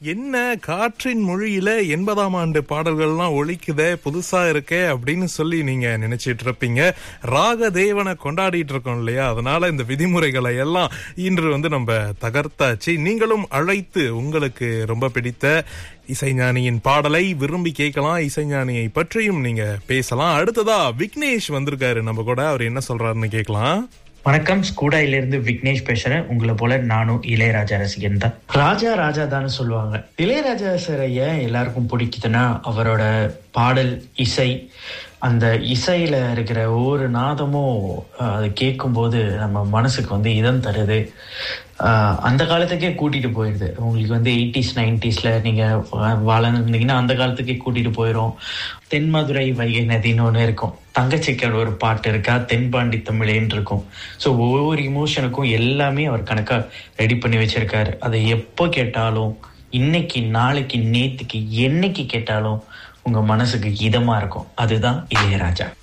என்ன காற்றின் மொழியில எண்பதாம் ஆண்டு பாடல்கள்லாம் ஒழிக்குதே புதுசா இருக்கே அப்படின்னு சொல்லி நீங்க நினைச்சிட்டு இருப்பீங்க ராக தேவனை கொண்டாடிட்டு இருக்கோம் இல்லையா அதனால இந்த விதிமுறைகளை எல்லாம் இன்று வந்து நம்ம தகர்த்தாச்சு நீங்களும் அழைத்து உங்களுக்கு ரொம்ப பிடித்த இசைஞானியின் பாடலை விரும்பி கேட்கலாம் இசைஞானியை பற்றியும் நீங்க பேசலாம் அடுத்ததா விக்னேஷ் வந்திருக்காரு நம்ம கூட அவர் என்ன சொல்றாருன்னு கேட்கலாம் வணக்கம் ஸ்கூடாயிலிருந்து விக்னேஷ் பேசுறேன் உங்களை போல நானும் இளையராஜா ரசிகன் தான் ராஜா ராஜா தான் சொல்லுவாங்க இளையராஜா சார் ஏன் எல்லாருக்கும் பிடிக்குதுன்னா அவரோட பாடல் இசை அந்த இசையில இருக்கிற ஒவ்வொரு நாதமும் அஹ், அது கேட்கும்போது நம்ம மனசுக்கு வந்து இதம் தருது அஹ், அந்த காலத்துக்கே கூட்டிட்டு போயிடுது உங்களுக்கு வந்து எயிட்டிஸ் நைன்டிஸ்ல நீங்க வ- வளர்ந்துருந்தீங்கன்னா அந்த காலத்துக்கே கூட்டிட்டு போயிடும் தென்மதுரை வைகை நதின்னு ஒன்று இருக்கும் தங்கச்சிக்கர் ஒரு பாட்டு இருக்கா தென்பாண்டி தமிழேன்னு இருக்கும் ஸோ ஒவ்வொரு இமோஷனுக்கும் எல்லாமே அவர் கணக்கா ரெடி பண்ணி வச்சிருக்காரு அதை எப்போ கேட்டாலும் இன்னைக்கு நாளைக்கு நேத்துக்கு என்னைக்கு கேட்டாலும் உங்க மனசுக்கு இதமா இருக்கும் அதுதான் இளையராஜா